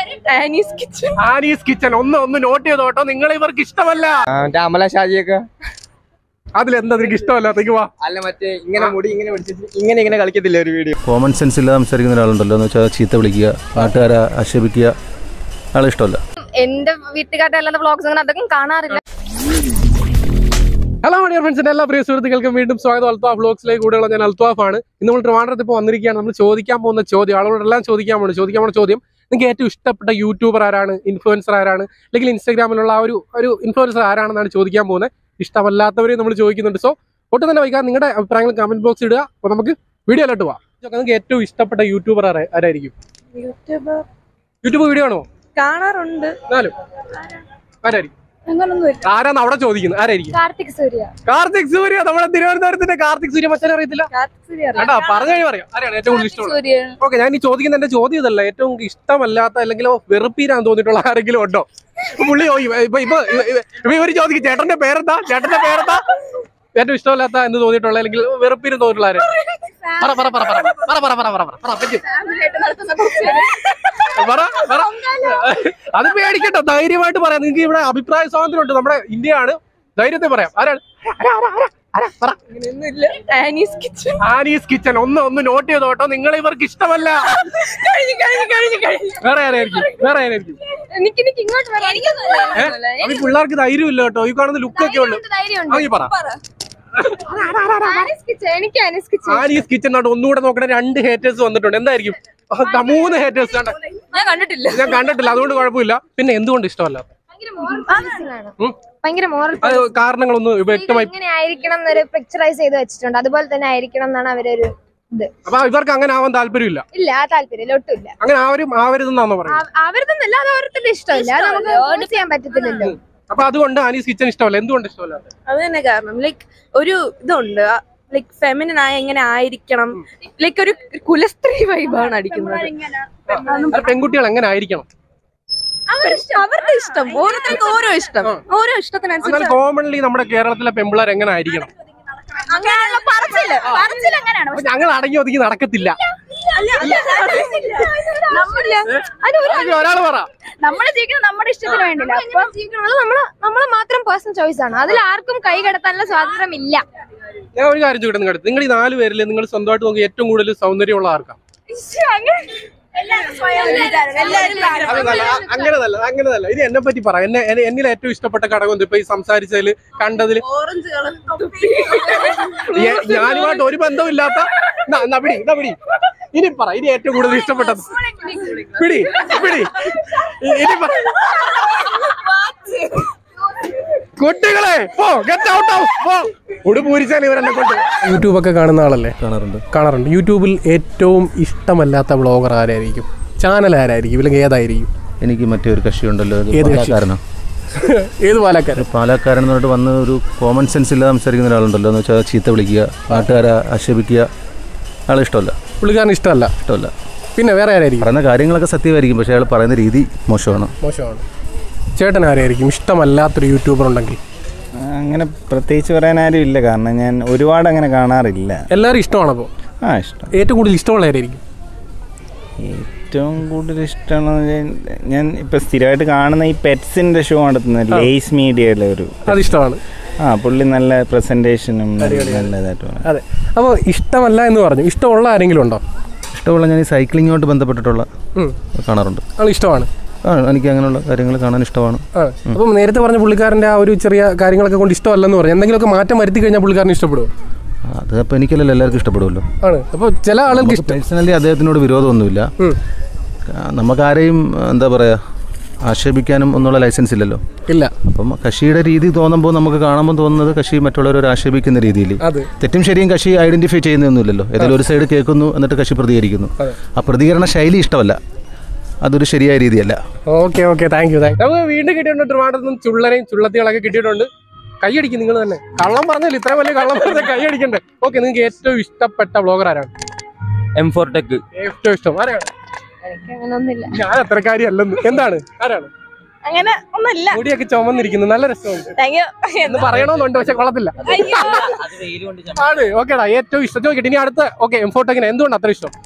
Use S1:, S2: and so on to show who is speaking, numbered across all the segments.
S1: Annie's Kitchen
S2: Annie's kitchen ഒന്ന് ഒന്ന് not ചെയ്തോട്ടോ നിങ്ങൾ ഇവർക്ക് ഇഷ്ടമല്ല
S3: മറ്റേ അമല ഷാജിയൊക്കെ
S2: അതിലെന്താ നിനക്ക് ഇഷ്ടമല്ലാത്തേക്ക് വാ
S3: അല്ല മറ്റേ ഇങ്ങനെ മുടി ഇങ്ങനെ പിടിച്ചിട്ട് ഇങ്ങനെ ഇങ്ങനെ കളിക്കത്തില്ല ഒരു വീഡിയോ
S4: കോമൺ സെൻസ് ഇല്ലാതെ സംസാരിക്കുന്ന ഒരാളുണ്ടല്ലോ എന്ന് വെച്ചാൽ ചീത്ത വിളിക്കുക നാട്ടുകാരെ ആക്ഷേപിക്കുക ആളെ ഇഷ്ടമല്ല
S1: എന്റെ വീട്ടുകാരുടെ അല്ലാത്ത വ്ളോഗ്സ് അങ്ങനെ അതൊക്കെ കാണാറില്ല
S2: ഹലോ മണിയർ ഫ്രണ്ട്സിന്റെ എല്ലാ പ്രിയ സുഹൃത്തുക്കൾക്കും വീണ്ടും സ്വാഗതം അൽത്താഫ് വ്ലോഗ്സിലേക്ക് കൂടെയുള്ള ഞാൻ അൽത്താഫ് ആണ് ഇന്ന് നമ്മൾ ട്രിവാൻഡ്രത്ത് ഇപ്പോൾ വന്നിരിക്കുകയാണ് നമ്മൾ ചോദിക്കാൻ പോകുന്ന ചോദ്യം ആളുകളോടെല്ലാം ചോദിക്കാൻ പോകുന്നത് ചോദിക്കാൻ പോകുന്ന ചോദ്യം നിങ്ങൾക്ക് ഏറ്റവും ഇഷ്ടപ്പെട്ട യൂട്യൂബർ ആരാണ് ഇൻഫ്ലുവൻസർ ആരാണ് അല്ലെങ്കിൽ ഇൻസ്റ്റാഗ്രാമിലുള്ള ആ ഒരു ഒരു ഇൻഫ്ലുവൻസർ ആരാണെന്നാണ് ചോദിക്കാൻ പോകുന്നത് ഇഷ്ടമല്ലാത്തവരെ നമ്മൾ ചോദിക്കുന്നുണ്ട് സോ ഒട്ടും തന്നെ വൈകാൻ നിങ്ങളുടെ അഭിപ്രായങ്ങൾ കമന്റ് ബോക്സ് ഇടുക അപ്പോൾ നമുക്ക് വീഡിയോയിലോട്ട് പോവാം നിങ്ങൾക്ക് ഏറ്റവും ഇഷ്ടപ്പെട്ട യൂട്യൂബർ ആരായിരിക്കും
S1: യൂട്യൂബർ
S2: യൂട്യൂബ് വീഡിയോ ആണോ
S1: കാണാറുണ്ട്
S2: എന്നാലും ആരായിരിക്കും
S1: അങ്ങനൊന്നും
S2: ആരാന്ന് അവിടെ ചോദിക്കുന്നത് ആരായിരിക്കും
S1: കാർത്തിക് സൂര്യ
S2: കാർത്തിക് സൂര്യ നമ്മുടെ തിരുവനന്തപുരത്തിന്റെ കാർത്തിക് സൂര്യ മച്ചാൻ അറിയത്തില്ല
S1: കാർത്തിക് സൂര്യ
S2: കേട്ടാ പറഞ്ഞു കഴിഞ്ഞാൽ പറയാം ആരാണ് ഏറ്റവും കൂടുതൽ ഇഷ്ടമുള്ളത്
S1: സൂര്യ
S2: ഓക്കെ ഞാൻ ഈ ചോദിക്കുന്ന എന്റെ ചോദ്യം ഇതല്ല ഏറ്റവും ഇഷ്ടമല്ലാത്ത അല്ലെങ്കിൽ വെറുപ്പീരാൻ തോന്നിയിട്ടുള്ള ആരെങ്കിലും ഉണ്ടോ ഇപ്പൊ പുള്ളി ഓ, ഇവ- ഇപ്പൊ ഇപ്പൊ ഇവ- ഇവ- ഇവ ഇവര് ചോദിക്കും ചേട്ടന്റെ പേരെന്താ ചേട്ടന്റെ പേരെന്താ ഏറ്റവും ഇഷ്ടമല്ലാത്ത എന്ന് തോന്നിയിട്ടുള്ള അല്ലെങ്കിൽ വെറുപ്പീരം തോന്നിയിട്ടുള്ള ആര് പറ പറ പറ പറ പറ പറ പറ പറ പറ പറ പറ്റും പറ പറ അത് പേടിക്കട്ടോ ധൈര്യമായിട്ട് പറയാം നിങ്ങൾക്ക് ഇവിടെ അഭിപ്രായ സ്വാതന്ത്ര്യം ഉണ്ട് നമ്മുടെ ഇന്ത്യയാണ് ധൈര്യത്തെ പറയാം ആരാണ് ആരാ, ആരാ, ആരാ, ആരാ? പറ
S1: ആനീസ് കിച്ചൺ
S2: ആനീസ് കിച്ചൺ ഒന്ന് ഒന്ന് നോട്ട് ചെയ്തോട്ടോ നിങ്ങൾ ഇവർക്ക് ഇഷ്ടമല്ല
S1: കഴിഞ്ഞു കഴിഞ്ഞു കഴിഞ്ഞു കഴിഞ്ഞു
S2: വേറെ ആരായിരിക്കും വേറെ ആരായിരിക്കും
S1: എനിക്ക് എനിക്ക് ഇങ്ങോട്ട് വരാം
S2: അത് ഈ പിള്ളേർക്ക് ധൈര്യം ഇല്ല കേട്ടോ ഈ കാണുന്ന ലുക്ക് ഒക്കെ ഉള്ളു ആ, ഈ പറ
S1: ആനീസ് കിച്ചൺ എനിക്ക് ആനീസ് കിച്ചൺ
S2: ആനീസ് കിച്ചൺ നാട്ട് ഒന്നുകൂടെ നോക്കണ രണ്ട് ഹേറ്റേഴ്സ് വന്നിട്ടുണ്ട് എന്തായിരിക്കും ആ, ദാ മൂന്ന് ഹേറ്റേഴ്സ്
S1: ഞാൻ കണ്ടിട്ടില്ല
S2: ഞാൻ കണ്ടിട്ടില്ല അതുകൊണ്ട് കുഴപ്പമില്ല പിന്നെ എന്തുകൊണ്ട് ഇഷ്ടമല്ല
S1: ഭയങ്കര മോറൽ ആണ്
S2: ഉം?
S1: ഭയങ്കര മോറൽ
S2: അത് കാരണങ്ങളൊന്ന് വ്യക്തമായി
S1: ഇങ്ങനെ ആയിരിക്കണം എന്നൊരു പിക്ചറൈസ് ചെയ്ത് വെച്ചിട്ടുണ്ട് അതുപോലെ തന്നെ ആയിരിക്കണം എന്നാണ് അവരൊരു ഇത്
S2: അപ്പൊ ഇവർക്ക് അങ്ങനെ ആവാൻ താല്പര്യമില്ല
S1: ഇല്ല ആ താല്പര്യം ഒട്ടുമില്ല
S2: അങ്ങനെ ആവരും ആവരുതെന്നാണോ പറയുന്നത്
S1: അവരതൊന്നല്ല അത് ഓരോരുത്തരുടെ ഇഷ്ടമല്ല അത് നമുക്ക് ഫോഴ്സ് ചെയ്യാൻ പറ്റത്തില്ലല്ലോ
S2: അപ്പൊ അതുകൊണ്ട് ആനീസ് കിച്ചൺ ഇഷ്ടമല്ല എന്തുകൊണ്ട് ഇഷ്ടമല്ല
S5: അത് തന്നെ കാരണം ലൈക്ക് ഒരു ഇതുണ്ട് ലൈക്ക് ഫെമിനൻ ആയ എങ്ങനെ ആയിരിക്കണം ലൈക്ക് ഒരു കുലസ്ത്രീ വൈബാണ് അടിക്കുന്നത്
S2: അത് പെൺകുട്ടികൾ എങ്ങനെ ആയിരിക്കണം
S5: അവരുടെ ഇഷ്ടം ഓരോരുത്തർക്ക് ഓരോ ഇഷ്ടം ഓരോ
S2: എന്നാൽ
S5: ഇഷ്ടത്തിനനുസരിച്ച്
S2: കോമൺലി നമ്മുടെ കേരളത്തിലെ പെമ്പിള്ളേർ എങ്ങനെ ആയിരിക്കണം
S5: അങ്ങനെയുള്ള പറച്ചില് പറച്ചിൽ അങ്ങനെയാണ്
S2: അപ്പൊ ഞങ്ങൾ അടങ്ങി ഒതുങ്ങി നടക്കത്തില്ല ആരെങ്കിലും ഒരാള് പറ
S1: നമ്മൾ ജീവിക്കുന്നത് നമ്മുടെ ഇഷ്ടത്തിന് വേണ്ടില്ല അപ്പൊ ജീവിക്കുന്നത് നമ്മള് നമ്മളെ മാത്രം പേഴ്സണൽ ചോയ്സ് ആണ് അതിൽ ആർക്കും കൈ കടത്താനുള്ള സ്വാതന്ത്ര്യം ഇല്ല
S2: ഞാൻ ഒരു കാര്യം ചോദിക്കണം നിങ്ങൾ നിങ്ങൾ ഈ നാല് പേരിൽ നിങ്ങൾ സ്വന്തമായിട്ട് നോക്കി ഏറ്റവും കൂടുതൽ സൗന്ദര്യമുള്ള ആർക്കാ അത് നല്ല അ- അങ്ങനെ നല്ല അങ്ങനെ നല്ല ഇനി എന്നെ പറ്റി പറ എന്നെ എന്നെ- എന്നിൽ ഏറ്റവും ഇഷ്ടപ്പെട്ട ഘടകം എന്ത്? ഇപ്പൊ ഈ സംസാരിച്ചതില് കണ്ടതില്
S5: ഓറഞ്ച് കളർ
S2: ഏ- ഞാനുമായിട്ട് ഒരു ബന്ധമില്ലാത്ത എന്നാ, എന്നാ പിടി എന്നാ പിടി ഇനി പറ ഇനി ഏറ്റവും കൂടുതൽ ഇഷ്ടപ്പെട്ടത് പിടി പിടി ഇ- ഇനി പറ കുട്ടികളെ പോ ഗെറ്റ് ഔട്ട് ഓഫ് പോ ഉടുപൂരിച്ചാൽ ഇവരെന്നെ കൊണ്ട് യൂട്യൂബ് ഒക്കെ കാണുന്ന ആളല്ലേ
S4: കാണാറുണ്ട്
S2: കാണാറുണ്ട് യൂട്യൂബിൽ ഏറ്റവും ഇഷ്ടമല്ലാത്ത ബ്ലോഗർ ആരായിരിക്കും ചാനൽ ആരായിരിക്കും ഇല്ലെങ്കിൽ ഏതായിരിക്കും
S4: എനിക്ക് മറ്റേ ഒരു കക്ഷി ഉണ്ടല്ലോ ഒരു
S2: ഏത് കക്ഷി?
S4: പാലക്കാരനോ
S2: ഏത് പാലക്കാരൻ
S4: പാലക്കാരൻ എന്ന് പറഞ്ഞിട്ട് വന്ന് ഒരു കോമൺ സെൻസ് ഇല്ലാതെ സംസാരിക്കുന്ന ഒരാളുണ്ടല്ലോ എന്ന് വെച്ചാൽ ചീത്ത വിളിക്കുക നാട്ടുകാരെ ആക്ഷേപിക്കുക ആളെ ഇഷ്ടമല്ല
S2: പുള്ളിക്കാരൻ ഇഷ്ടമല്ല
S4: ഇഷ്ടമല്ല
S2: പിന്നെ വേറെ ആരായിരിക്കും
S4: പറയുന്ന കാര്യങ്ങളൊക്കെ സത്യമായിരിക്കും പക്ഷേ അയാൾ പറയുന്ന രീതി മോശമാണ്
S2: മോശമാണ് ചേട്ടൻ ആരായിരിക്കും ഇഷ്ടമല്ലാത്തൊരു യൂട്യൂബർ ഉണ്ടെങ്കിൽ
S6: അങ്ങനെ പ്രത്യേകിച്ച് പറയാൻ ആരും ഇല്ല കാരണം ഞാൻ ഒരുപാട് അങ്ങനെ കാണാറില്ല
S2: എല്ലാവരും ഇഷ്ടമാണ് അപ്പോൾ
S6: ആ ഇഷ്ടം
S2: ഏറ്റവും കൂടുതൽ ഇഷ്ടമുള്ള ആരായിരിക്കും
S6: ഏറ്റവും കൂടുതൽ ഇഷ്ടമാണെന്ന് വെച്ചാൽ ഞാൻ ഇപ്പം സ്ഥിരമായിട്ട് കാണുന്ന ഈ പെറ്റ്സിൻ്റെ ഷോ നടത്തുന്ന ലേസ് മീഡിയയിലെ ഒരു
S2: അത് ഇഷ്ടമാണ്
S6: ആ പുള്ളി നല്ല പ്രസൻറ്റേഷനും നല്ലതായിട്ട് പറയും.
S2: അതെ അപ്പോൾ ഇഷ്ടമല്ല എന്ന് പറഞ്ഞു ഇഷ്ടമുള്ള ആരെങ്കിലും ഉണ്ടോ
S4: ഇഷ്ടമുള്ള ഞാൻ ഈ സൈക്ലിങ്ങുമായിട്ട് ബന്ധപ്പെട്ടിട്ടുള്ള
S2: ഉം.
S4: കാണാറുണ്ട്
S2: ആൾ ഇഷ്ടമാണ്
S4: ആ എനിക്ക് അങ്ങനെയുള്ള കാര്യങ്ങൾ കാണാൻ ഇഷ്ടമാണ്
S2: ആ അപ്പം നേരത്തെ പറഞ്ഞ പുള്ളിക്കാരൻ്റെ ആ ഒരു ചെറിയ കാര്യങ്ങളൊക്കെ കൊണ്ട് ഇഷ്ടമല്ലെന്ന് പറഞ്ഞു എന്തെങ്കിലുമൊക്കെ മാറ്റം വരുത്തി കഴിഞ്ഞാൽ പുള്ളിക്കാരന് ഇഷ്ടപ്പെടുമോ
S4: അത് അപ്പോൾ എനിക്കല്ലല്ലോ എല്ലാവർക്കും ഇഷ്ടപ്പെടുമല്ലോ
S2: ആണ് അപ്പോൾ ചില ആളുകൾക്ക് ഇഷ്ടം
S4: പേഴ്സണലി അദ്ദേഹത്തിനോട് വിരോധമൊന്നുമില്ല
S2: ഉം.
S4: ആ, നമുക്കാരെയും എന്താ പറയുക ആക്ഷേപിക്കാനും ഒന്നുള്ള ലൈസൻസ് ഇല്ലല്ലോ
S2: ഇല്ല
S4: അപ്പം കഷിയുടെ രീതി തോന്നുമ്പോൾ നമുക്ക് കാണുമ്പോൾ തോന്നുന്നത് കഷി മറ്റുള്ളവരെ ആക്ഷേപിക്കുന്ന രീതിയിൽ
S2: അതെ
S4: തെറ്റും ശരിയും കക്ഷി ഐഡന്റിഫൈ ചെയ്യുന്നൊന്നുമില്ലല്ലോ ഏതെങ്കിലും ഒരു സൈഡ് കേൾക്കുന്നു എന്നിട്ട് കക്ഷി പ്രതികരിക്കുന്നു
S2: അതെ.
S4: ആ പ്രതികരണ ശൈലി ഇഷ്ടമല്ല അതൊരു ശരിയായ രീതിയല്ല
S2: okay okay thank you thank നമുക്ക് വീണ്ടും കിട്ടിയിട്ടുണ്ട് ട്രിവാൻഡ്രത്ത് നിന്ന് ചുള്ളനെയും ചുള്ളത്തികളൊക്കെ കിട്ടിയിട്ടുണ്ട് കൈയടിക്കും നിങ്ങൾ തന്നെ കള്ളം പറഞ്ഞില്ല ഇത്ര വലിയ കള്ളം പറഞ്ഞ കൈയടിക്കണ്ടേ ഓക്കെ നിങ്ങൾക്ക് ഏറ്റവും ഇഷ്ടപ്പെട്ട ബ്ലോഗർ ആരാണ്
S3: എം ഫോർ ടെക്
S2: ഏറ്റവും ഇഷ്ടം ആരാണ്
S1: എനിക്ക് അങ്ങനൊന്നുമില്ല
S2: ഞാൻ അത്രക്കാരി അല്ലെന്ന് എന്താണ് ആരാണ്
S5: അങ്ങനെ ഒന്നല്ല
S2: മുടിയൊക്കെ ചുമന്നിരിക്കുന്നു നല്ല രസമുണ്ട്
S5: താങ്ക് യു
S2: എന്ന് പറയണമെന്നുണ്ട് പക്ഷെ കൊള്ളത്തില്ല ആണ് ഓക്കേടാ ഏറ്റവും ഇഷ്ടം ചോദിക്കട്ടെ ഇനി അടുത്ത ഓക്കെ എംഫോട്ടെക്കിന് എന്തുകൊണ്ട് അത്ര ഇഷ്ടം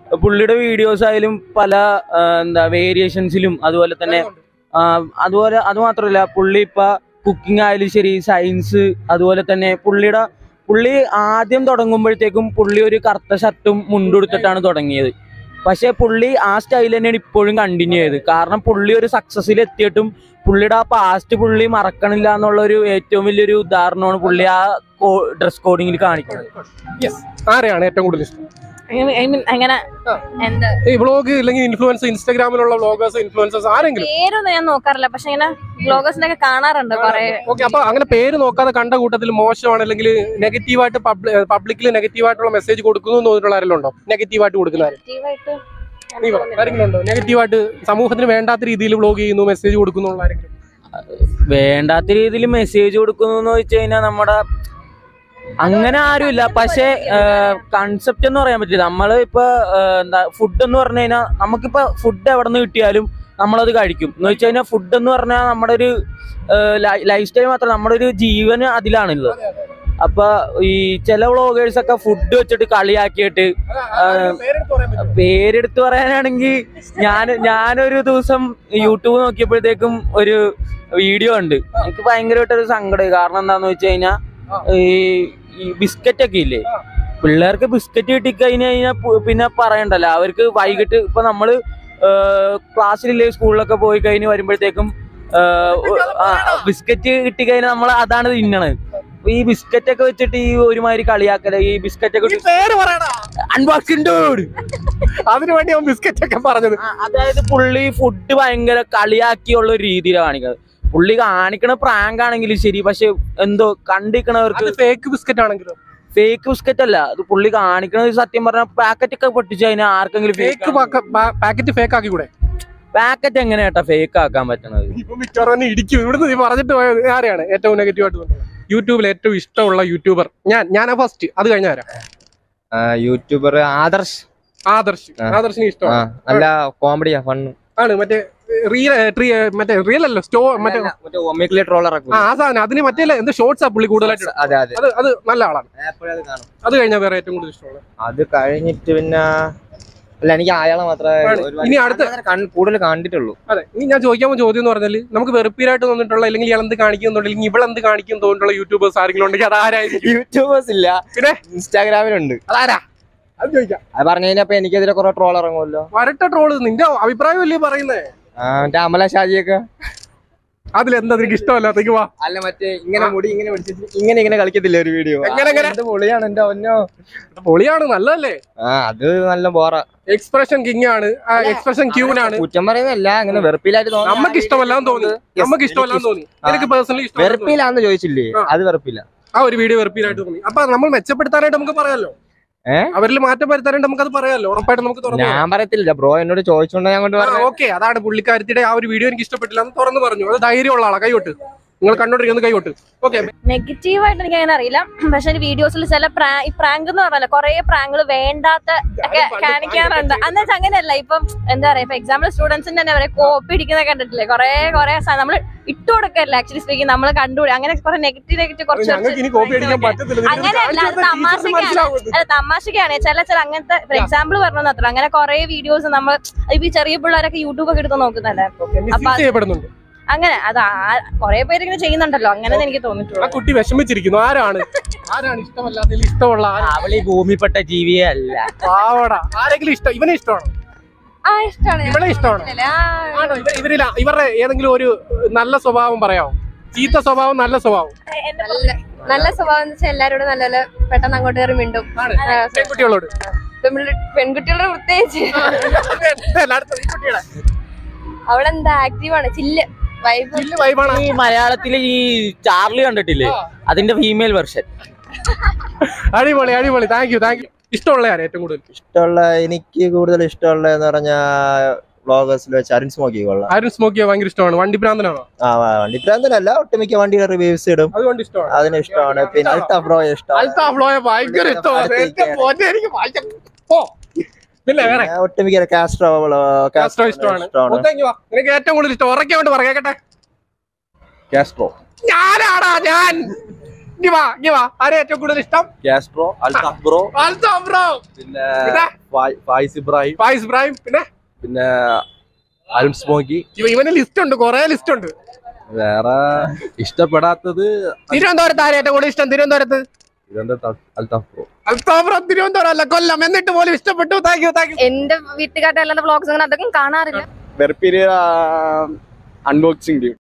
S7: പുള്ളിയുടെ വീഡിയോസ് ആയാലും പല ആ, എന്താ വേരിയേഷൻസിലും അതുപോലെ തന്നെ ആ, അതുപോലെ അത് മാത്രമല്ല പുള്ളി ഇപ്പൊ കുക്കിംഗ് ആയാലും ശരി സയൻസ് അതുപോലെ തന്നെ പുള്ളിയുടെ പുള്ളി ആദ്യം തുടങ്ങുമ്പോഴത്തേക്കും പുള്ളി ഒരു കറുത്ത ഷർട്ടും മുണ്ടുടുത്തിട്ടാണ് തുടങ്ങിയത് പക്ഷെ പുള്ളി ആ സ്റ്റൈൽ തന്നെയാണ് ഇപ്പോഴും കണ്ടിന്യൂ ചെയ്തത് കാരണം പുള്ളി ഒരു സക്സസിൽ എത്തിയിട്ടും പുള്ളിയുടെ ആ പാസ്റ്റ് പുള്ളി മറക്കണില്ല എന്നുള്ള ഒരു ഏറ്റവും വലിയൊരു ഉദാഹരണമാണ് പുള്ളി ആ ഡ്രസ് കോഡിങ്ങിൽ കാണിക്കുന്നത്
S2: യെസ് ആരെയാണ് ഏറ്റവും കൂടുതൽ ഇഷ്ടം
S5: ഐ മീൻ അങ്ങനെ എന്താ
S2: ഈ വ്ളോഗ് അല്ലെങ്കിൽ ഇൻഫ്ലുവൻസ് ഇൻസ്റ്റാഗ്രാമിലുള്ള വ്ളോഗേഴ്സ് ഇൻഫ്ലുവൻസേഴ്സ് ആരെങ്കിലും
S5: പേരൊന്നും ഞാൻ നോക്കാറില്ല പക്ഷെ ഇങ്ങനെ ബ്ലോഗേഴ്സിന്റെ ഒക്കെ കാണാറുണ്ട് കൊറേ
S2: ഓക്കെ അപ്പൊ അങ്ങനെ പേര് നോക്കാതെ കണ്ട കൂട്ടത്തിൽ മോശമാണ് അല്ലെങ്കിൽ നെഗറ്റീവായിട്ട് പബ്ലിക്കിൽ നെഗറ്റീവായിട്ടുള്ള മെസ്സേജ് കൊടുക്കുന്നു എന്ന് തോന്നിയിട്ടുള്ള ആരെങ്കിലും ഉണ്ടോ നെഗറ്റീവായിട്ട് കൊടുക്കുന്ന ആരും
S5: ആക്റ്റീവായിട്ട്
S2: നീ പറ ആരെങ്കിലും ഉണ്ടോ നെഗറ്റീവായിട്ട് സമൂഹത്തിന് വേണ്ടാത്ത രീതിയിൽ വ്ളോഗ് ചെയ്യുന്നു മെസ്സേജ് കൊടുക്കുന്നു എന്നുള്ള ആരെങ്കിലും
S7: വേണ്ടാത്ത രീതിയിൽ മെസ്സേജ് കൊടുക്കുന്നു എന്ന് വെച്ച് കഴിഞ്ഞാൽ നമ്മുടെ അങ്ങനെ ആരുമില്ല പക്ഷേ കൺസെപ്റ്റ് എന്ന് പറയാൻ പറ്റില്ല നമ്മൾ ഇപ്പൊ ആ, എന്താ ഫുഡ് എന്ന് പറഞ്ഞു കഴിഞ്ഞാൽ നമുക്കിപ്പോ ഫുഡ് എവിടെ നിന്ന് കിട്ടിയാലും നമ്മളത് കഴിക്കും എന്ന് വെച്ച് കഴിഞ്ഞാൽ ഫുഡ് എന്ന് പറഞ്ഞാൽ നമ്മുടെ ഒരു ലൈഫ് സ്റ്റൈൽ മാത്രമല്ല നമ്മുടെ ഒരു ജീവൻ അതിലാണുള്ളത് അപ്പൊ ഈ ചില വ്ളോഗേഴ്സ് ഒക്കെ ഫുഡ് വെച്ചിട്ട് കളിയാക്കിയിട്ട് പേരെടുത്ത് പറയാനാണെങ്കിൽ ഞാൻ ഞാനൊരു ദിവസം യൂട്യൂബ് നോക്കിയപ്പോഴത്തേക്കും ഒരു വീഡിയോ ഉണ്ട് എനിക്ക് ഭയങ്കരമായിട്ടൊരു സങ്കടം കാരണം എന്താന്ന് വെച്ച് കഴിഞ്ഞാൽ ഈ ഈ ബിസ്ക്കറ്റ് ഒക്കെ ഇല്ലേ പിള്ളേർക്ക് ബിസ്ക്കറ്റ് കിട്ടിക്കഴിഞ്ഞ് കഴിഞ്ഞാൽ പിന്നെ പറയണ്ടല്ലോ അവർക്ക് വൈകിട്ട് ഇപ്പൊ നമ്മള് ക്ലാസ്സിലില്ലേ സ്കൂളിലൊക്കെ പോയി കഴിഞ്ഞ് വരുമ്പോഴത്തേക്കും ബിസ്ക്കറ്റ് കിട്ടിക്കഴിഞ്ഞാൽ നമ്മൾ അതാണ് തിന്നണത് അപ്പൊ ഈ ബിസ്ക്കറ്റ് ഒക്കെ വെച്ചിട്ട് ഈ ഒരുമാതിരി കളിയാക്കല ഈ ബിസ്ക്കറ്റ് ഒക്കെ
S2: പേര് പറയടാ
S7: അൺബോക്സിംഗ്
S2: അതിനു വേണ്ടി അവൻ ബിസ്ക്കറ്റ് ഒക്കെ പറഞ്ഞത്
S7: അതായത് പുള്ളി ഫുഡ് ഭയങ്കര കളിയാക്കിയുള്ള ഒരു രീതിയിലാണ് കാണിക്കുന്നത് പുള്ളി കാണിക്കണ പ്രാങ്ക് ആണെങ്കിലും ശരി പക്ഷെ എന്തോ കണ്ടിക്കണവർക്ക്
S2: ഫേക്ക് ബിസ്ക്കറ്റ് ആണെങ്കിലോ
S7: ഫേക്ക് ബിസ്ക്കറ്റ് അല്ല അത് പുള്ളി കാണിക്കണത് സത്യം പറഞ്ഞാൽ പാക്കറ്റ് ഒക്കെ പൊട്ടിച്ചു കഴിഞ്ഞാൽ ആർക്കെങ്കിലും
S2: ഫേക്ക് പാക്കറ്റ് ഫേക്ക് ആക്കി കൂടെ
S7: പാക്കറ്റ് എങ്ങനെയാട്ടാ ഫേക്ക് ആക്കാൻ പറ്റണത്
S2: ഇപ്പൊ മിക്കവാറും തന്നെ ഇടിക്കും ഇവിടുന്ന് നീ പറഞ്ഞിട്ട് പോയത് ആരെയാണ് ഏറ്റവും നെഗറ്റീവ് ആയിട്ട് തോന്നുന്നത് യൂട്യൂബിൽ ഏറ്റവും ഇഷ്ടമുള്ള യൂട്യൂബർ ഞാൻ ഞാനാ ഫസ്റ്റ് അത് കഴിഞ്ഞ ആരാ
S3: യൂട്യൂബർ ആദർശ്
S2: ആദർശ്
S3: ആ.
S2: ആദർശിന്
S3: ആ
S2: ഇഷ്ടമാണ്
S3: നല്ല കോമഡിയാ ഫണ്ണ്
S2: ആണ് മറ്റേ റിയൽ ട്രീ മറ്റേ റിയൽ അല്ല സ്റ്റോ മറ്റേ
S3: മറ്റേ ഒമിക്ലി ട്രോളർ
S2: ആ ആ സാധനം അതിന് മറ്റേ എന്ത് ഷോർട്സ് ആ പുള്ളി കൂടുതലായിട്ട്
S3: അതെ അതെ
S2: അത് അത് നല്ല ആളാണ്
S3: എപ്പോഴും അത് കാണും
S2: അത് കഴിഞ്ഞാൽ വേറെ ഏറ്റവും കൂടുതൽ ഇഷ്ടമുള്ളത്
S3: അത് കഴിഞ്ഞിട്ട് പിന്നെ അല്ല എനിക്ക് അയാളെ മാത്രമേ
S2: ആണ്.
S3: ഒരുപാട്
S2: ഇനി അടുത്ത-
S3: അങ്ങനെ കണ്ട്- കൂടുതൽ കണ്ടിട്ടുള്ളൂ
S2: അതെ ഇനി ഞാൻ ചോദിക്കാൻ പോകുന്ന ചോദ്യം എന്ന് പറഞ്ഞാൽ നമുക്ക് വെറുപ്പീരായിട്ട് തോന്നിയിട്ടുള്ള അല്ലെങ്കിൽ ഇയാൾ എന്ത് കാണിക്കുന്നുണ്ടെങ്കിൽ ഇവളെന്ത് കാണിക്കും തോന്നിയിട്ടുള്ള യൂട്യൂബേഴ്സ് ആരെങ്കിലും ഉണ്ടെങ്കിൽ അത് ആരായിരിക്കും
S3: യൂട്യൂബേഴ്സ് ഇല്ല
S2: പിന്നെ?
S3: ഇൻസ്റ്റാഗ്രാമിലുണ്ട്
S2: അതാരാ അത് ചോദിക്കാം
S3: അത് പറഞ്ഞു കഴിഞ്ഞപ്പോ എനിക്കെതിരെ കുറെ ട്രോൾ ഇറങ്ങുമല്ലോ
S2: വരട്ട ട്രോള് നിന്റെ അഭിപ്രായം അല്ലേ പറയുന്നേ
S3: ആ മറ്റേ അമല ഷാജിയൊക്കെ
S2: അതിലെന്താ നിനക്ക് ഇഷ്ടമല്ലാത്തേക്ക് വാ
S3: അല്ല മറ്റേ ഇങ്ങനെ മുടി ഇങ്ങനെ പിടിച്ചിട്ട് ഇങ്ങനെ ഇങ്ങനെ കളിക്കത്തില്ല ഒരു വീഡിയോ
S2: എങ്ങനെ, എങ്ങനെ?
S3: എന്ത് പൊളിയാണ് എന്റെ ഒന്നോ
S2: പൊളിയാണ് നല്ലതല്ലേ
S3: ആ അത് നല്ല ബോറ
S2: എക്സ്പ്രഷൻ കിങ് ആണ് എക്സ്പ്രഷൻ ക്യൂനാണ്
S3: കുറ്റം പറയുന്നല്ല അങ്ങനെ വെറുപ്പിലായിട്ട് തോന്നുന്ന
S2: നമുക്ക് ഇഷ്ടമല്ലാന്ന് തോന്നി
S3: Yes,
S2: നമുക്ക്
S3: എനിക്ക്
S2: ഇഷ്ടമല്ലാന്ന് തോന്നി
S3: ആ.
S2: എനിക്ക് പേഴ്സണലി ഇഷ്ടം
S3: വെറുപ്പിലാന്ന് ചോദിച്ചില്ലേ
S2: ആ.
S3: അത് വെറുപ്പില്ല
S2: ആ ഒരു വീഡിയോ വെറുപ്പീരായിട്ട് തോന്നി അപ്പൊ നമ്മൾ മെച്ചപ്പെടുത്താനായിട്ട് നമുക്ക് പറയാലോ
S3: ഏ?
S2: അവരിൽ മാറ്റം വരുത്താനായിട്ട് നമുക്ക് അത് പറയാലോ ഉറപ്പായിട്ട് നമുക്ക് തുറന്നു
S3: ഞാൻ പറയത്തില്ല ബ്രോ എന്നോട് ചോദിച്ചോണ്ട് ഞാൻ കൊണ്ട് പറഞ്ഞു
S2: ഓക്കെ അതാണ് പുള്ളിക്കാരത്തിയുടെ ആ ഒരു വീഡിയോ എനിക്ക് ഇഷ്ടപ്പെട്ടില്ല എന്ന് തുറന്നു പറഞ്ഞു അത് ധൈര്യമുള്ള ആളാ കൈകൊട്ട് നിങ്ങൾ കണ്ടോണ്ടിരിക്കുന്നത് കൈകൊട്ട് ഓക്കെ
S5: നെഗറ്റീവ് ആയിട്ട് എനിക്ക് അങ്ങനെ അറിയില്ല പക്ഷെ വീഡിയോസിൽ ചില പ്രാ- ഈ പ്രാങ്ക് എന്ന് പറഞ്ഞാൽ കുറെ പ്രാങ്കുകൾ വേണ്ടാത്ത ഒക്കെ കാണിക്കാറുണ്ട് എന്ന് വെച്ചാൽ അങ്ങനെയല്ല ഇപ്പം എന്താ പറയാ ഇപ്പൊ എക്സാമ്പിൾ സ്റ്റുഡൻസിന്റെ തന്നെ പറയാം കോപ്പി അടിക്കുന്ന കണ്ടിട്ടില്ലേ കുറെ കുറെ നമ്മൾ ഇട്ട് കൊടുക്കല്ല ആക്ച്വലി സ്പീക്കിംഗ് നമ്മൾ കണ്ടുപിടി അങ്ങനെ കുറെ നെഗറ്റീവ് നെഗറ്റീവ് കുറച്ച്
S2: ഞങ്ങൾക്ക് ഇനി കോപ്പി അടിക്കാൻ പറ്റത്തില്ല നിങ്ങൾക്ക് ഇത്
S5: അങ്ങനെയല്ല അത്
S2: കാണിച്ചു തന്നാൽ teachers
S5: തമാശക്കാണ്
S2: മനസ്സിലാവും.
S5: അല്ല തമാശക്കാണ് ചില ചില അങ്ങനത്തെ ഫോർ എക്സാമ്പിൾ പറഞ്ഞത് അത്ര അങ്ങനെ കുറെ വീഡിയോസ് നമ്മൾ ഇപ്പൊ ഈ ചെറിയ പിള്ളേരൊക്കെ യൂട്യൂബ് ഒക്കെ എടുത്ത് നോക്കുന്നല്ലേ
S2: Okay, misuse
S5: അപ്പൊ അത്
S2: ചെയ്യപ്പെടുന്നുണ്ട്
S5: അങ്ങനെ അത് കുറെ പേര് ഇങ്ങനെ ചെയ്യുന്നുണ്ടല്ലോ അങ്ങനെ എനിക്ക്
S2: ആ
S5: തോന്നിയിട്ടുള്ളൂ
S2: കുട്ടി വിഷമിച്ചിരിക്കുന്നു ആരാണ് ആരാണ് ഇഷ്ടമല്ലാത്തതിൽ ഇഷ്ടമുള്ള ആരാ
S7: അവളി ഭൂമിപ്പെട്ട ജീവിയെ അല്ല
S2: പാവടാ ആരെങ്കിലും ഇഷ്ടം ഇവനെ ഇഷ്ടമാണോ
S1: ആ ഇഷ്ടമാണ്
S2: ഇവളെ ഇഷ്ടമാണോ ആണോ ഇവ- ഇവരിൽ ഇവരുടെ ഏതെങ്കിലും ഒരു നല്ല സ്വഭാവം പറയാമോ ചീത്ത സ്വഭാവം നല്ല സ്വഭാവം
S1: നല്ല നല്ല സ്വഭാവം എന്ന് വെച്ചാൽ എല്ലാരോടും നല്ല പെട്ടെന്ന് അങ്ങോട്ട് കയറി മിണ്ടും
S2: ആണ്.
S1: ആ,
S2: പെൺകുട്ടികളോട്
S1: പെൺപിള്ള- പെൺകുട്ടികളുടെ പ്രത്യേകിച്ച്
S2: എല്ലായിടത്തും ഈ കുട്ടികളെ
S1: അവളെന്താ ആക്റ്റീവാണ് ചില്ല് വൈബ്
S2: വലിയ വൈബാണ്
S7: ഈ മലയാളത്തില് ഈ ചാർലി കണ്ടിട്ടില്ലേ അതിന്റെ ഫീമെയിൽ വെർഷൻ
S2: അടിപൊളി അടിപൊളി താങ്ക് യു താങ്ക് യു ഇഷ്ടമുള്ള ആരാ ഏറ്റവും കൂടുതൽ
S3: ഇഷ്ടമുള്ള എനിക്ക് കൂടുതൽ ഇഷ്ടമുള്ള എന്ന് പറഞ്ഞാൽ വ്ളോഗേഴ്സിൽ വെച്ച് അരുൺ സ്മോക്കി കൊള്ളാം
S2: ആരും സ്മോക്ക് ചെയ്യാൻ ഭയങ്കര ഇഷ്ടമാണ് വണ്ടി ഭ്രാന്തനാണോ
S3: ആ വണ്ടി പ്രാന്തനല്ല ഒട്ടുമിക്ക വണ്ടിയുടെ റിവ്യൂസ് ഇടും
S2: അതുകൊണ്ട് ഇഷ്ടമാണ്
S3: അതിന് ഇഷ്ടമാണ് പിന്നെ അൽട്ടാ ബ്രോ ഇഷ്ടമാണ്
S2: അൽത്താ ഫ്ലോയെ ഭയങ്കര ഇഷ്ടമാണ് എന്റെ പൊന്നെ എനിക്ക് ഭയങ്കര ഓ പിന്നെ വേറെ
S3: പിന്നെ ഒട്ടുമിക്ക കാസ്ട്രോ
S2: കാസ്ട്രോ ഇഷ്ടമാണ് മുത്തങ്ങി വാ. നിനക്ക് ഏറ്റവും കൂടുതൽ ഇഷ്ടം ഉറക്കെ കൊണ്ട് പറയാ കേട്ടെ
S3: കാസ്ട്രോ
S2: ഞാനാടാ ഞാൻ ഗിവാ ഗിവാ ആരെ ഏറ്റവും കൂടുതൽ ഇഷ്ടം
S8: Castro Althaf bro
S2: Althaf bro
S8: പിന്നെ
S2: പിന്നെ
S8: ഫായ്- ഫായിസ് ഇബ്രാഹിം
S2: ഫായിസ് ഇബ്രാഹിം പിന്നെ
S8: പിന്നെ അരുൺ സ്മോക്കി
S2: ഇവ- ഇവന് ലിസ്റ്റ് ഉണ്ട് കുറെ ലിസ്റ്റ് ഉണ്ട്
S8: വേറെ ഇഷ്ടപ്പെടാത്തത്
S2: തിരുവനന്തപുരത്ത് ആരെ ഏറ്റവും കൂടുതൽ ഇഷ്ടം തിരുവനന്തപുരത്ത്
S8: ഇതെന്താ ത- അൽതാഫ് ബ്രോ
S2: അൽത്താഫ് ബ്രോ തിരുവനന്തപുരം അല്ല കൊല്ലം എന്നിട്ട് പോലും ഇഷ്ടപ്പെട്ടു താങ്ക് യു താങ്ക് യു
S5: എന്റെ വീട്ടുകാരുടെ അല്ലാതെ വ്ളോഗ്സ് അങ്ങനെ അതൊക്കെ കാണാറില്ല
S9: വെറുപ്പിരി അൺബോക്സിംഗ്